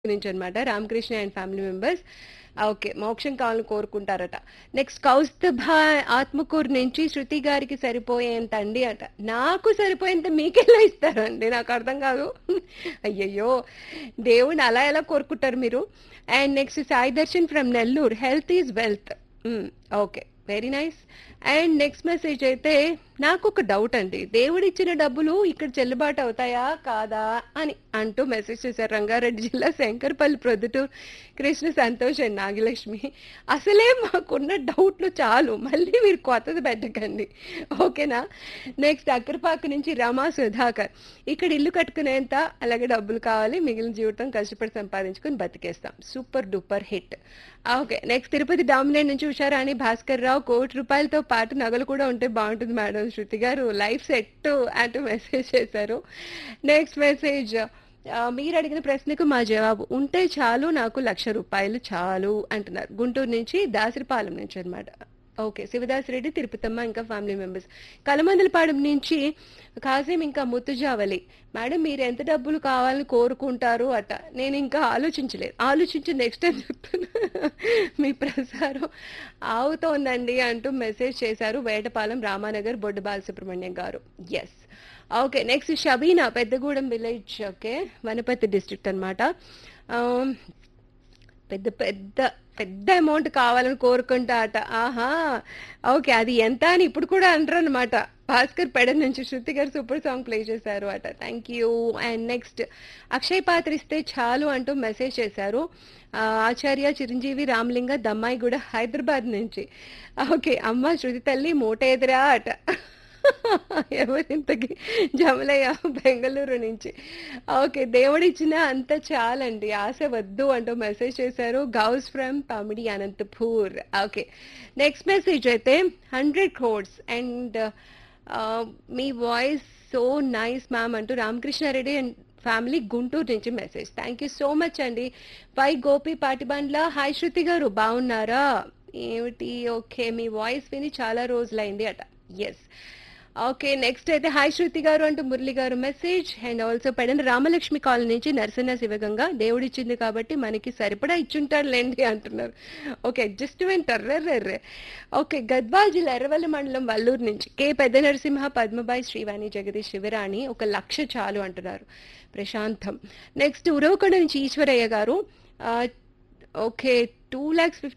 నుంచి అనమాట Ramakrishna and family members okay మోక్షం కావాలని కోరుకుంటారట నెక్స్ట్ కౌస్తభ ఆత్మకూరు నుంచి శృతి గారికి సరిపోయేంత అండి అట నాకు సరిపోయేంత మీకెలా ఇస్తారండి నాకు అర్థం కాదు అయ్యయ్యో దేవుని అలా ఎలా కోరుకుంటారు మీరు and next Sai Darshan from Nellore health is wealth okay very nice and next message అయితే నాకు ఒక డౌట్ అండి దేవుడిచ్చిన డబ్బులు ఇక్కడ చెల్లుబాటు అవుతాయా కాదా అని అంటూ మెసేజ్ చేశారు రంగారెడ్డి జిల్లా శంకర్పల్లి ప్రొద్దుటూరు కృష్ణ సంతోష్ అండ్ నాగలక్ష్మి అసలే మాకున్న డౌట్లు చాలు మళ్ళీ మీరు కొత్తది పెట్టకండి ఓకేనా నెక్స్ట్ అక్కరపాక నుంచి రమా సుధాకర్ ఇక్కడ ఇల్లు కట్టుకునేంత అలాగే డబ్బులు కావాలి మిగిలిన జీవితం కష్టపడి సంపాదించుకొని బతికేస్తాం super duper hit okay next Tirupati డామినేట్ నుంచి ఉషారాణి భాస్కర్ రావు కోటి రూపాయలతో పాటు నగలు కూడా ఉంటే బాగుంటుంది మేడం శృతి గారు లైఫ్ సెట్ అంటూ మెసేజ్ చేశారు నెక్స్ట్ మెసేజ్ మీరు అడిగిన ప్రశ్నకు మా జవాబు ఉంటే చాలు నాకు లక్ష రూపాయలు చాలు అంటున్నారు గుంటూరు నుంచి దాసరిపాలెం నుంచి అన్నమాట ఓకే శివదాస్ రెడ్డి తిరుపతమ్మ ఇంకా ఫ్యామిలీ మెంబర్స్ కలమందలపాడెం నుంచి కాసేం ఇంకా ముత్తుజావలి మేడం మీరు ఎంత డబ్బులు కావాలని కోరుకుంటారు అట నేను ఇంకా ఆలోచించలేదు ఆలోచించి నెక్స్ట్ టైం చెప్తున్నా మీ ప్రసారం ఆగుతోందండి అంటూ మెసేజ్ చేశారు వేటపాలెం రామానగర్ బొడ్డు బాలసుబ్రహ్మణ్యం గారు yes okay next Shabeena Peddagudem village okay Wanaparthy district అనమాట పెద్ద పెద్ద పెద్ద అమౌంట్ కావాలని కోరుకుంటా అట ఆహా ఓకే అది ఎంత అని ఇప్పుడు కూడా అంటారు అనమాట భాస్కర్ పెడ నుంచి శృతి గారు సూపర్ సాంగ్ ప్లే చేశారు అట thank you and next Akshay పాత్ర ఇస్తే చాలు అంటూ మెసేజ్ చేశారు ఆ, ఆచార్య చిరంజీవి రామలింగ దమ్మాయి కూడా హైదరాబాద్ నుంచి ఓకే అమ్మ శృతి తల్లి మూట ఎదురా అట ఎవరింతకి జమలయ్య బెంగళూరు నుంచి ఓకే దేవుడిచ్చిన అంత చాలండి ఆశ వద్దు అంటూ మెసేజ్ చేశారు Ghouse from Pamidi Anantapur okay next message అయితే హండ్రెడ్ క్రోడ్స్ అండ్ మీ వాయిస్ సో నైస్ మ్యామ్ అంటూ రామకృష్ణారెడ్డి అండ్ ఫ్యామిలీ గుంటూరు నుంచి message thank you so much అండి పై గోపి పాటిబండ్ల హాయ్ శృతి గారు బాగున్నారా ఏమిటి ఓకే మీ వాయిస్ విని చాలా రోజులైంది అట ఎస్ ఓకే నెక్స్ట్ అయితే హాయ్ శృతి గారు అంటూ మురళి గారు message and also Pedana Ramalakshmi colony నుంచి నరసన్న శివగంగా దేవుడిచ్చింది కాబట్టి మనకి సరిపడా ఇచ్చుంటారులేండి అంటున్నారు ఓకే అడ్జస్ట్మెంట్ అర్రర్రే ఓకే గద్వాల్ జిల్లా ఎర్రవల్లి మండలం వల్లూరు నుంచి కే పెద్ద నరసింహ పద్మబాయి శ్రీవాణి జగదీష్ శివరాణి ఒక లక్ష చాలు అంటున్నారు ప్రశాంతం నెక్స్ట్ ఉరవకొండ నుంచి ఈశ్వరయ్య గారు ఆ, ఓకే టూ ల్యాక్స్